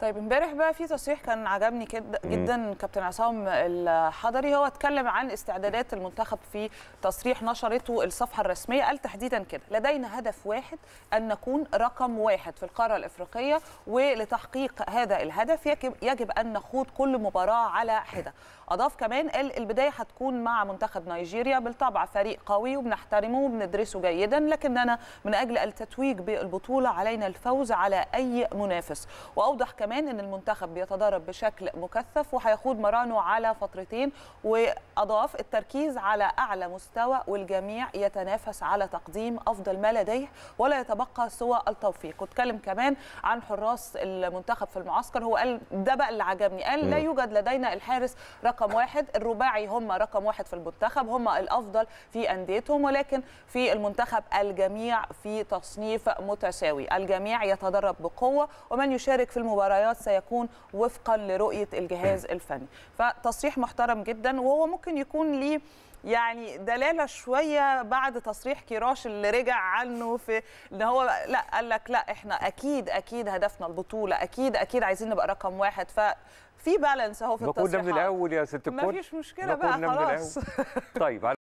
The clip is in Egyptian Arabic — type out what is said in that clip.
طيب امبارح بقى في تصريح كان عجبني كد- جدا كابتن عصام الحضري هو اتكلم عن استعدادات المنتخب في تصريح نشرته الصفحه الرسميه قال تحديدا كده لدينا هدف واحد ان نكون رقم واحد في القاره الافريقيه ولتحقيق هذا الهدف يجب يجب ان نخوض كل مباراه على حده اضاف كمان قال البدايه هتكون مع منتخب نيجيريا بالطبع فريق قوي وبنحترمه وبندرسه جيدا لكننا من اجل التتويج بالبطوله علينا الفوز على اي منافس واوضح كمان ان المنتخب بيتدرب بشكل مكثف وهيخوض مرانه على فترتين واضاف التركيز على اعلى مستوى والجميع يتنافس على تقديم افضل ما لديه ولا يتبقى سوى التوفيق واتكلم كمان عن حراس المنتخب في المعسكر هو قال ده بقى اللي عجبني قال لا يوجد لدينا الحارس رقم واحد الرباعي هم رقم واحد في المنتخب هم الافضل في انديتهم ولكن في المنتخب الجميع في تصنيف متساوي الجميع يتدرب بقوه ومن يشارك في المباريات سيكون وفقا لرؤيه الجهاز الفني فتصريح محترم جدا وهو ممكن يكون ليه يعني دلاله شويه بعد تصريح كيراش اللي رجع عنه في ان هو لا قال لك لا احنا اكيد اكيد هدفنا البطوله اكيد اكيد عايزين نبقى رقم واحد ففي بالانس اهو في ما كنا من التصريحات الاول يا ست الكل مفيش مشكله ما بقى كنا من خلاص الأول. طيب